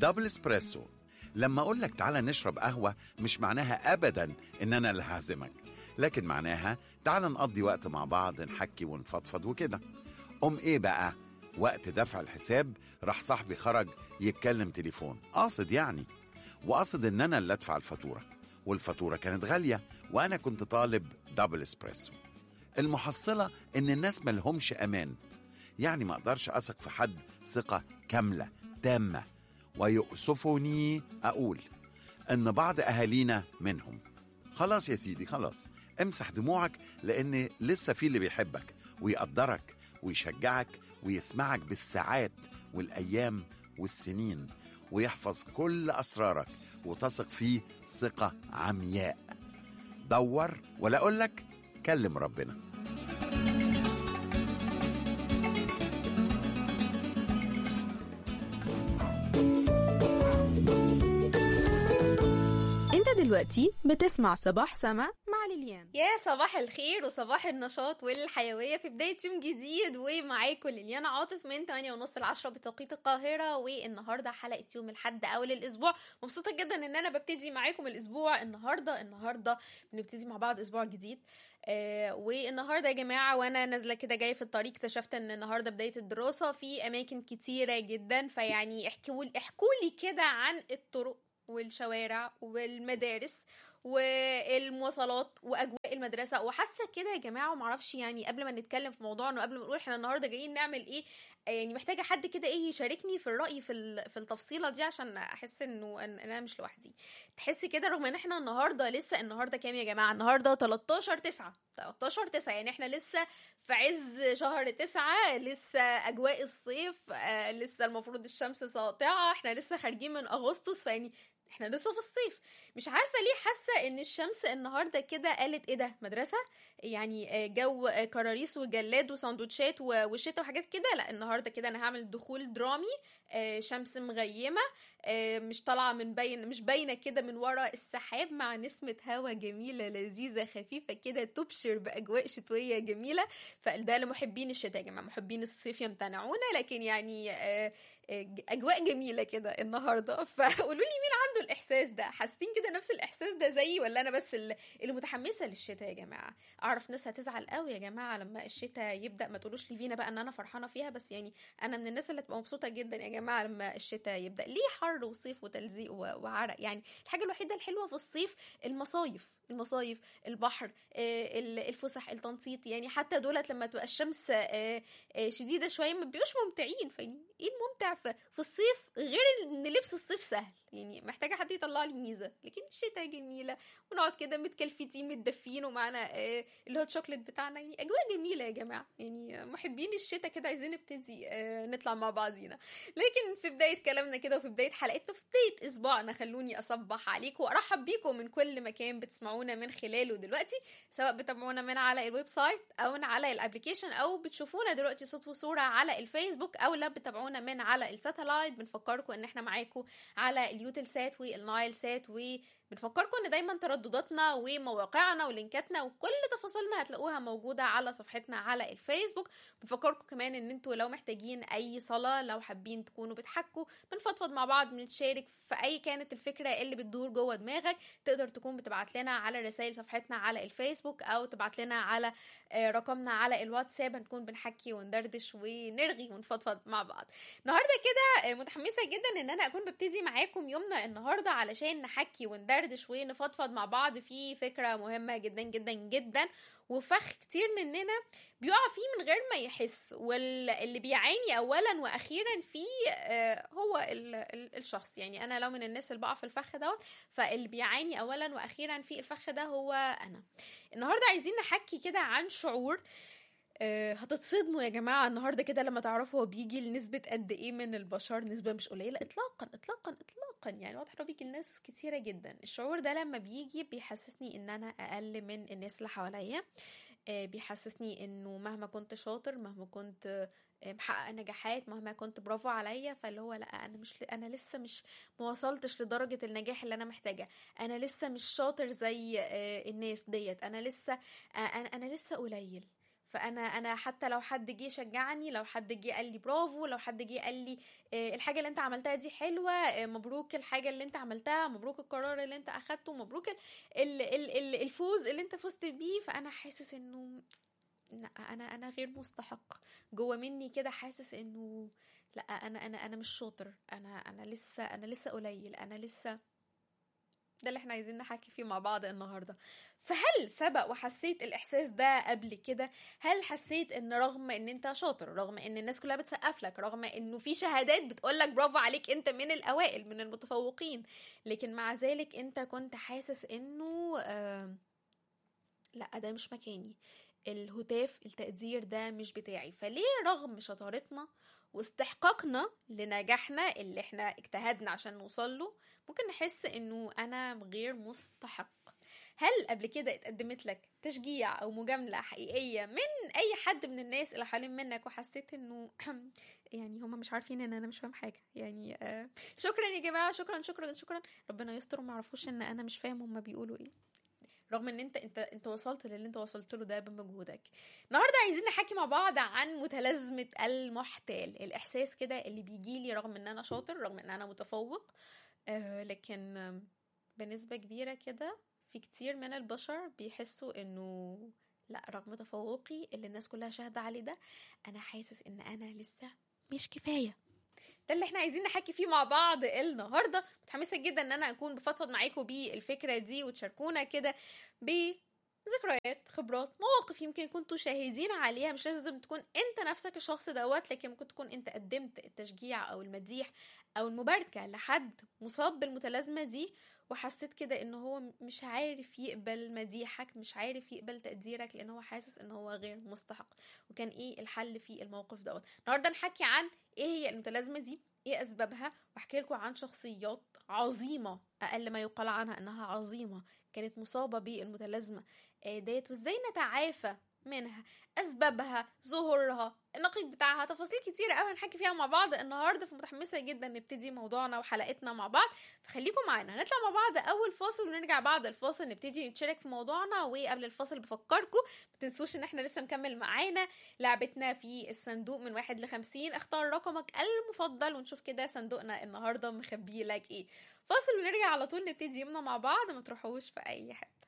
دبل اسبريسو لما اقول لك تعالى نشرب قهوه مش معناها ابدا ان انا اللي هعزمك لكن معناها تعالى نقضي وقت مع بعض نحكي ونفضفض وكده ام ايه بقى وقت دفع الحساب راح صاحبي خرج يتكلم تليفون قاصد يعني وقصد ان انا اللي ادفع الفاتوره والفاتوره كانت غاليه وانا كنت طالب دبل اسبريسو المحصله ان الناس ملهمش امان يعني ما اقدرش اثق في حد ثقه كامله تامه ويؤسفني اقول ان بعض اهالينا منهم خلاص يا سيدي خلاص امسح دموعك لان لسه في اللي بيحبك ويقدرك ويشجعك ويسمعك بالساعات والايام والسنين ويحفظ كل اسرارك وتثق فيه ثقه عمياء دور ولا اقول لك كلم ربنا انت دلوقتي بتسمع صباح سما مع ليليان يا صباح الخير وصباح النشاط والحيوية في بداية يوم جديد ومعاكم ليليان عاطف من 8 ونص ل 10 بتوقيت القاهرة والنهاردة حلقة يوم الحد أول الأسبوع مبسوطة جدا إن أنا ببتدي معاكم الأسبوع النهاردة النهاردة بنبتدي مع بعض أسبوع جديد آه والنهارده يا جماعه وانا نازله كده جايه في الطريق اكتشفت ان النهارده بدايه الدراسه في اماكن كتيره جدا فيعني احكوا احكوا لي كده عن الطرق والشوارع والمدارس والمواصلات واجواء المدرسه وحاسه كده يا جماعه ومعرفش يعني قبل ما نتكلم في موضوعنا وقبل ما نقول احنا النهارده جايين نعمل ايه يعني محتاجه حد كده ايه يشاركني في الراي في ال- في التفصيله دي عشان احس انه أن- انا مش لوحدي تحسي كده رغم ان احنا النهارده لسه النهارده كام يا جماعه النهارده 13 9 13 9 يعني احنا لسه في عز شهر 9 لسه اجواء الصيف آه لسه المفروض الشمس ساطعه احنا لسه خارجين من اغسطس فيعني احنا لسه في الصيف مش عارفه ليه حاسه ان الشمس النهارده كده قالت ايه ده مدرسه يعني آه، جو آه، كراريس وجلاد وساندوتشات و- وشتا وحاجات كده لا النهارده كده انا هعمل دخول درامي آه، شمس مغيمه آه، مش طالعه من باين مش باينه كده من ورا السحاب مع نسمه هوا جميله لذيذه خفيفه كده تبشر باجواء شتويه جميله فده لمحبين الشتاء يا جماعه محبين الصيف يمتنعونا لكن يعني آه، آه، اجواء جميله كده النهارده فقولوا لي مين عنده الاحساس ده حاسين كده نفس الاحساس ده زيي ولا انا بس اللي اللي متحمسه للشتاء يا جماعه اعرف ناس هتزعل قوي يا جماعه لما الشتاء يبدا ما تقولوش ليفينا بقى ان انا فرحانه فيها بس يعني انا من الناس اللي تبقى مبسوطه جدا يا جماعه لما الشتاء يبدا ليه حر وصيف وتلزيق و- وعرق يعني الحاجه الوحيده الحلوه في الصيف المصايف المصايف البحر آه، ال- الفسح التنطيط يعني حتى دولت لما تبقى الشمس آه، آه، شديده شويه ما بيبقوش ممتعين فايه الممتع في في الصيف غير ان لبس الصيف سهل يعني محتاجه حد يطلع لي ميزه لكن الشتاء جميله ونقعد كده متكلفتين متدفين ومعانا آه، الهوت شوكليت بتاعنا يعني اجواء جميله يا جماعه يعني محبين الشتاء كده عايزين نبتدي آه، نطلع مع بعضينا لكن في بدايه كلامنا كده وفي بدايه حلقتنا في بدايه اسبوعنا خلوني اصبح عليكم وارحب بيكم من كل مكان بتسمعونا من خلاله دلوقتي سواء بتابعونا من على الويب سايت او من على الابلكيشن او بتشوفونا دلوقتي صوت وصوره على الفيسبوك او لا بتابعونا من على الساتلايت بنفكركم ان احنا معاكم على اليوتل سات والنايل سات وبنفكركم ان دايما تردداتنا ومواقعنا ولينكاتنا وكل تفاصيلنا هتلاقوها موجوده على صفحتنا على الفيسبوك بنفكركم كمان ان انتوا لو محتاجين اي صلاه لو حابين تكونوا بتحكوا بنفضفض مع بعض بنتشارك في اي كانت الفكره اللي بتدور جوه دماغك تقدر تكون بتبعت لنا على رسائل صفحتنا على الفيسبوك او تبعت لنا على آه، رقمنا على الواتساب هنكون بنحكي وندردش ونرغي ونفضفض مع بعض النهارده كده آه، متحمسه جدا ان انا اكون ببتدي معاكم يومنا النهارده علشان نحكي وندردش ونفضفض مع بعض في فكره مهمه جدا جدا جدا وفخ كتير مننا بيقع فيه من غير ما يحس واللي بيعاني اولا واخيرا فيه آه، هو ال- ال- الشخص يعني انا لو من الناس اللي بقع في الفخ دوت فاللي بيعاني اولا واخيرا في الفخ ده هو انا النهارده عايزين نحكي كده عن شعور آه، هتتصدموا يا جماعة النهاردة كده لما تعرفوا هو بيجي لنسبة قد ايه من البشر نسبة مش قليلة اطلاقا اطلاقا اطلاقا يعني واضح انه بيجي لناس كتيرة جدا الشعور ده لما بيجي بيحسسني ان انا اقل من الناس اللي حواليا آه، بيحسسني انه مهما كنت شاطر مهما كنت آه، محقق نجاحات مهما كنت برافو عليا فاللي هو لا انا مش انا لسه مش ما وصلتش لدرجة النجاح اللي انا محتاجة انا لسه مش شاطر زي آه، الناس ديت انا لسه آه، انا انا لسه قليل فانا انا حتى لو حد جه شجعني لو حد جه قال لي برافو لو حد جه قال لي آه، الحاجه اللي انت عملتها دي حلوه آه، مبروك الحاجه اللي انت عملتها مبروك القرار اللي انت اخدته مبروك ال- ال- ال- ال- الفوز اللي انت فزت بيه فانا حاسس انه لا انا انا غير مستحق جوه مني كده حاسس انه لا انا انا انا مش شاطر انا انا لسه انا لسه قليل انا لسه ده اللي احنا عايزين نحكي فيه مع بعض النهارده فهل سبق وحسيت الاحساس ده قبل كده هل حسيت ان رغم ان انت شاطر رغم ان الناس كلها بتسقف لك رغم انه في شهادات بتقولك برافو عليك انت من الاوائل من المتفوقين لكن مع ذلك انت كنت حاسس انه آه لا ده مش مكاني الهتاف التقدير ده مش بتاعي فليه رغم شطارتنا واستحقاقنا لنجاحنا اللي احنا اجتهدنا عشان نوصل له ممكن نحس انه انا غير مستحق هل قبل كده اتقدمت لك تشجيع او مجامله حقيقيه من اي حد من الناس اللي حوالين منك وحسيت انه يعني هما مش عارفين ان انا مش فاهم حاجه يعني آه شكرا يا جماعه شكرا شكرا شكرا ربنا يستر وما يعرفوش ان انا مش فاهم هما بيقولوا ايه رغم ان انت انت انت وصلت للي انت وصلت له ده بمجهودك النهارده عايزين نحكي مع بعض عن متلازمه المحتال الاحساس كده اللي بيجي لي رغم ان انا شاطر رغم ان انا متفوق آه لكن آم، بنسبه كبيره كده في كتير من البشر بيحسوا انه لا رغم تفوقي اللي الناس كلها شاهده عليه ده انا حاسس ان انا لسه مش كفايه ده اللي احنا عايزين نحكي فيه مع بعض النهارده متحمسه جدا ان انا اكون بفضفض معاكم بالفكره دي وتشاركونا كده بذكريات خبرات مواقف يمكن كنتوا شاهدين عليها مش لازم تكون انت نفسك الشخص دوت لكن ممكن تكون انت قدمت التشجيع او المديح او المباركه لحد مصاب بالمتلازمه دي وحسيت كده ان هو مش عارف يقبل مديحك مش عارف يقبل تقديرك لان هو حاسس ان هو غير مستحق وكان ايه الحل في الموقف دوت النهارده نحكي عن ايه هي المتلازمه دي ايه اسبابها واحكي لكم عن شخصيات عظيمه اقل ما يقال عنها انها عظيمه كانت مصابه بالمتلازمه آه، ديت وازاي نتعافى منها اسبابها ظهورها النقيض بتاعها تفاصيل كتير قوي هنحكي فيها مع بعض النهارده فمتحمسه جدا نبتدي موضوعنا وحلقتنا مع بعض فخليكم معانا هنطلع مع بعض اول فاصل ونرجع بعد الفاصل نبتدي نتشارك في موضوعنا وقبل الفاصل بفكركم ما تنسوش ان احنا لسه مكمل معانا لعبتنا في الصندوق من واحد لخمسين اختار رقمك المفضل ونشوف كده صندوقنا النهارده مخبيه لك ايه فاصل ونرجع على طول نبتدي يومنا مع بعض ما تروحوش في اي حته